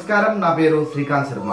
నమస్కారం నా పేరు శ్రీకాంత్ శర్మ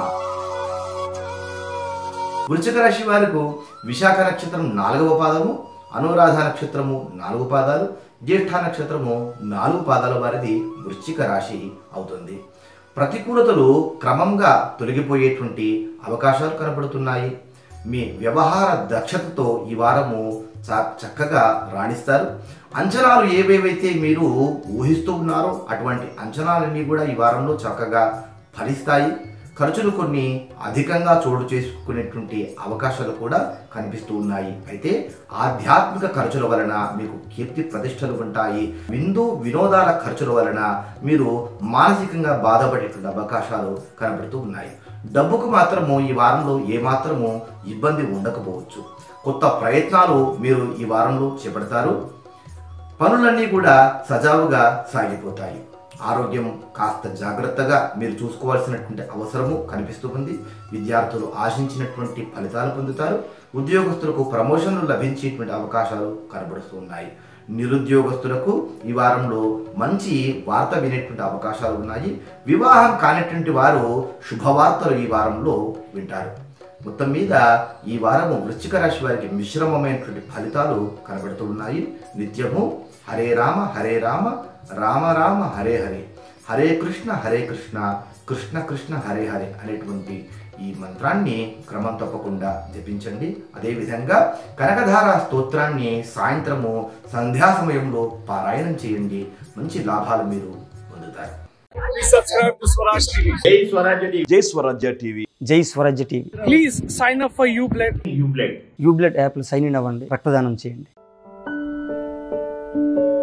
వృశ్చిక రాశి వారికి విశాఖ నక్షత్రం నాలుగవ పాదము అనురాధ నక్షత్రము నాలుగు పాదాలు జ్యేష్ఠ నక్షత్రము నాలుగు పాదాల వారిది వృశ్చిక రాశి అవుతుంది ప్రతికూలతలు క్రమంగా తొలగిపోయేటువంటి అవకాశాలు కనబడుతున్నాయి మీ వ్యవహార దక్షతతో ఈ వారము చ- చక్కగా రాణిస్తారు అంచనాలు ఏవేవైతే మీరు ఊహిస్తూ ఉన్నారో అటువంటి అంచనాలన్నీ కూడా ఈ వారంలో చక్కగా ఫలిస్తాయి ఖర్చులు కొన్ని అధికంగా చోటు చేసుకునేటువంటి అవకాశాలు కూడా కనిపిస్తూ ఉన్నాయి అయితే ఆధ్యాత్మిక ఖర్చుల వలన మీకు కీర్తి ప్రతిష్టలు ఉంటాయి విందు వినోదాల ఖర్చుల వలన మీరు మానసికంగా బాధపడేటువంటి అవకాశాలు కనబడుతూ ఉన్నాయి డబ్బుకు మాత్రము ఈ వారంలో ఏమాత్రము ఇబ్బంది ఉండకపోవచ్చు కొత్త ప్రయత్నాలు మీరు ఈ వారంలో చేపడతారు పనులన్నీ కూడా సజావుగా సాగిపోతాయి ఆరోగ్యం కాస్త జాగ్రత్తగా మీరు చూసుకోవాల్సినటువంటి అవసరము కనిపిస్తూ ఉంది విద్యార్థులు ఆశించినటువంటి ఫలితాలు పొందుతారు ఉద్యోగస్తులకు ప్రమోషన్లు లభించేటువంటి అవకాశాలు కనబడుతున్నాయి నిరుద్యోగస్తులకు ఈ వారంలో మంచి వార్త వినేటువంటి అవకాశాలు ఉన్నాయి వివాహం కానిటువంటి వారు శుభవార్తలు ఈ వారంలో వింటారు మొత్తం మీద ఈ వారము వృశ్చిక రాశి వారికి మిశ్రమమైనటువంటి ఫలితాలు కనబడుతూ ఉన్నాయి నిత్యము హరే రామ హరే రామ రామ రామ హరే హరే హరే కృష్ణ హరే కృష్ణ కృష్ణ కృష్ణ హరే హరే అనేటువంటి ఈ మంత్రాన్ని క్రమం తప్పకుండా జపించండి అదేవిధంగా కనకధార స్తోత్రాన్ని సాయంత్రము సంధ్యా సమయంలో పారాయణం చేయండి మంచి లాభాలు మీరు పొందుతారు Please subscribe to Swaraj TV. జై స్వరాజ్య టీవీ జై స్వరాజ్య టీవీ జై Swarajya TV Please sign up for UBLED. యూబ్లెట్ యూబ్లెట్ యాప్లో సైన్ ఇన్ అవ్వండి రక్తదానం చేయండి